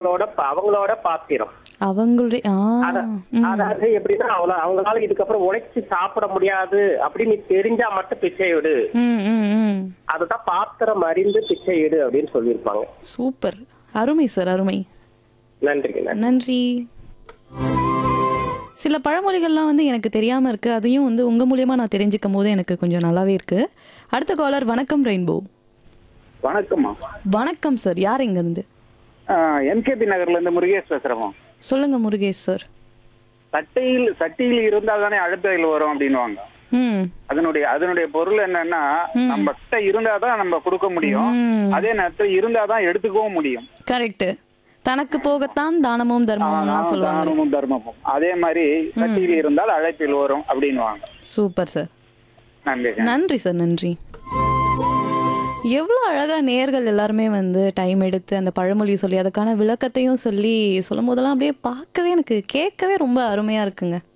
அவங்களோட அவங்களோட பாத்திரம் அவங்களுடைய ஆ அத- ம். அதாவது எப்படின்னா அவங்கள அவங்களால இதுக்கப்புறம் உழைச்சு சாப்பிட முடியாது அப்படின்னு தெரிஞ்சா மட்டும் பிச்சை எடு ம் ம் ம் அதுதான் பாத்திரம் அறிந்து பிச்சை எடு அப்படின்னு சொல்லியிருப்பாங்க சூப்பர் அருமை சார் அருமை நன்றிங்க நன்றி நன்றி சில பழமொழிகள்லாம் வந்து எனக்கு தெரியாம இருக்கு அதையும் வந்து உங்க மூலியமா நான் தெரிஞ்சுக்கும் போது எனக்கு கொஞ்சம் நல்லாவே இருக்கு அடுத்த காலர் வணக்கம் ரெயின்போ வணக்கம்மா வணக்கம் சார் யார் இங்க இருந்து எம்கேபி நகர்ல இருந்து முருகேஷ் பேசுறோம் சொல்லுங்க முருகேஷ் சார் சட்டையில் சட்டியில் இருந்தால் தானே அழுத்தையில் வரும் அப்படின்னுவாங்க ம் அதனுடைய அதனுடைய பொருள் என்னன்னா நம்ம கிட்ட இருந்தாதான் நம்ம கொடுக்க முடியும் ம். அதே நேரத்தில் இருந்தாதான் எடுத்துக்கவும் முடியும் கரெக்ட் தனக்கு போகத்தான் தானமும் தர்மமும்லாம் சொல்லுவாங்க தானமும் தர்மமும் அதே மாதிரி சட்டியில் இருந்தால் அழைப்பில் வரும் அப்படின்னுவாங்க சூப்பர் சார் நன்றி நன்றி சார் நன்றி எவ்வளோ அழகா நேர்கள் எல்லாருமே வந்து டைம் எடுத்து அந்த பழமொழி சொல்லி அதுக்கான விளக்கத்தையும் சொல்லி சொல்லும் போதெல்லாம் அப்படியே பார்க்கவே எனக்கு கேட்கவே ரொம்ப அருமையா இருக்குங்க